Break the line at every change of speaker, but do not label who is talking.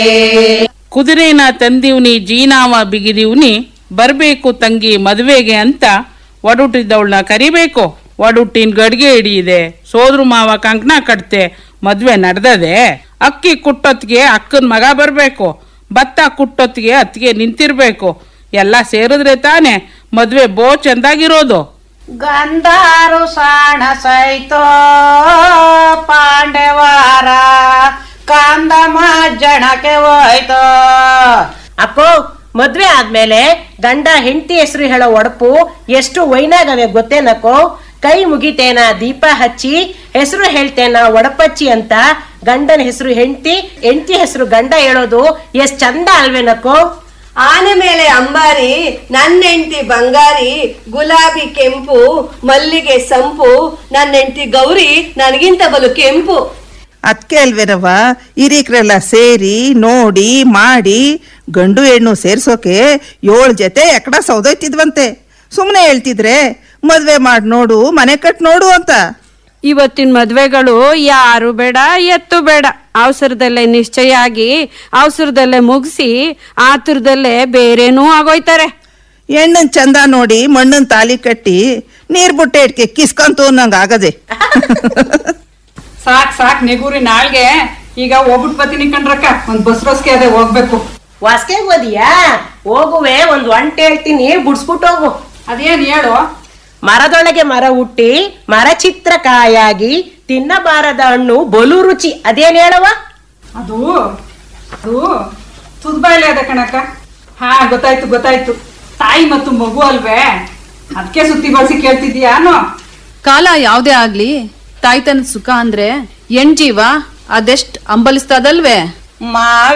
ಕುದುರೆನ ತಂದಿವ್ನಿ ಜೀನಾವ ಬಿಗಿದಿವ್ನಿ ಬರ್ಬೇಕು ತಂಗಿ ಮದುವೆಗೆ ಅಂತ ಒಡುಟ್ಟಿದ್ದವಳನ್ನ ಕರಿಬೇಕು ಒಡುಟ್ಟಿನ ಗಡ್ಗೆ ಹಿಡಿಯಿದೆ ಸೋದ್ರ ಮಾವ ಕಂಕಣ ಕಟ್ತೆ ಮದ್ವೆ ನಡ್ದದೆ ಅಕ್ಕಿ ಕುಟ್ಟೊತ್ತಿಗೆ ಅಕ್ಕನ ಮಗ ಬರ್ಬೇಕು ಭತ್ತ ಕುಟ್ಟೊತ್ತಿಗೆ ಅತ್ತಿಗೆ ನಿಂತಿರ್ಬೇಕು ಎಲ್ಲ ಸೇರಿದ್ರೆ ತಾನೆ ಮದ್ವೆ ಬೋ ಚಂದಾಗಿರೋದು
ಗಂಧಾರು ಸಾಣ ಸೈತೋ ಪಾಂಡವಾರ ಕಾಂದಮ ಜನಕ್ಕೆ ಹೋಯ್ತೋ
ಅಪ್ಪೋ ಮದ್ವೆ ಆದ್ಮೇಲೆ ಗಂಡ ಹೆಂಡತಿ ಹೆಸರು ಹೇಳೋ ಒಡಪು ಎಷ್ಟು ವೈನಾಗವೆ ಗೊತ್ತೇನಕ್ಕೋ ಕೈ ಮುಗಿತೇನ ದೀಪ ಹಚ್ಚಿ ಹೆಸರು ಹೇಳ್ತೇನ ಒಡಪಚ್ಚಿ ಅಂತ ಗಂಡನ ಹೆಸರು ಹೆಂಡತಿ ಹೆಂಡತಿ ಹೆಸರು ಗಂಡ ಹೇಳೋದು ಎಷ್ಟ್ ಚಂದ ಅಲ್ವೇನಕ್ಕೋ
ಆನೆ ಮೇಲೆ ಅಂಬಾರಿ ನನ್ನ ಹೆಂಡತಿ ಬಂಗಾರಿ ಗುಲಾಬಿ ಕೆಂಪು ಮಲ್ಲಿಗೆ ಸಂಪು ನನ್ನ ಹೆಂಡತಿ ಗೌರಿ ನನಗಿಂತ ಬಲು ಕೆಂಪು
ಅದಕ್ಕೆ ಅಲ್ವೇನವ ಹಿರೀಕ್ರೆಲ್ಲ ಸೇರಿ ನೋಡಿ ಮಾಡಿ ಗಂಡು ಹೆಣ್ಣು ಸೇರ್ಸೋಕೆ ಏಳು ಜೊತೆ ಎಕಡ ಸೌದೋಯ್ತಿದ್ವಂತೆ ಸುಮ್ಮನೆ ಹೇಳ್ತಿದ್ರೆ ಮದ್ವೆ ಮಾಡಿ ನೋಡು ಮನೆ ಕಟ್ ನೋಡು ಅಂತ
ಇವತ್ತಿನ ಮದ್ವೆಗಳು ಯಾರು ಬೇಡ ಎತ್ತು ಬೇಡ ಅವಸರದಲ್ಲೇ ನಿಶ್ಚಯ ಆಗಿ ಅವಸರದಲ್ಲೇ ಮುಗಿಸಿ ಆತುರದಲ್ಲೇ ಬೇರೇನೂ ಆಗೋಯ್ತಾರೆ
ಹೆಣ್ಣನ್ ಚಂದ ನೋಡಿ ಮಣ್ಣನ್ ತಾಲಿ ಕಟ್ಟಿ ನೀರ್ ಬುಟ್ಟೆ ಇಟ್ಕೆ ಕಿಸ್ಕಂತು ಅನ್ನಂಗ್ ಆಗದೆ
ಸಾಕ್ ಸಾಕ್ ನೆಗೂರಿ ನಾಳ್ಗೆ ಈಗ ಹೋಗ್ಬಿಟ್ ಬತ್ತೀನಿ ಕಣ್ರಕ್ಕ ಒಂದ್ ಬಸ್ ಬಸ್ಗೆ ಅದೇ ಹೋಗ್ಬೇಕು
ವಾಸ್ಕೆ ಓದಿಯಾ ಹೋಗುವೆ ಒಂದ್ ಒಂಟ್ ಹೇಳ್ತೀನಿ ಬುಡ್ಸ್ಬಿಟ್ಟು ಹೋಗು
ಅದೇನ್ ಹೇಳು
ಮರದೊಳಗೆ ಮರ ಹುಟ್ಟಿ ಮರ ಚಿತ್ರ ಕಾಯಾಗಿ ತಿನ್ನಬಾರದ ಹಣ್ಣು ಬಲು ರುಚಿ ಅದೇನ್ ಹೇಳವ
ಅದು ಅದು ತುದ್ಬಾಯ್ಲೆ ಅದ ಕಣಕ್ಕ ಹಾ ಗೊತ್ತಾಯ್ತು ಗೊತ್ತಾಯ್ತು ತಾಯಿ ಮತ್ತು ಮಗು ಅಲ್ವೇ ಅದಕ್ಕೆ ಸುತ್ತಿ ಬಳಸಿ ಕೇಳ್ತಿದ್ಯಾನೋ
ಕಾಲ ಯಾವುದೇ ಆಗ್ಲಿ ತಾಯ್ತನದ ಸುಖ ಅಂದ್ರೆ ಹೆಣ್ ಜೀವ ಅದೆಷ್ಟ್ ಅಂಬಲಿಸ್ತದಲ್ವೇ
ಮಾ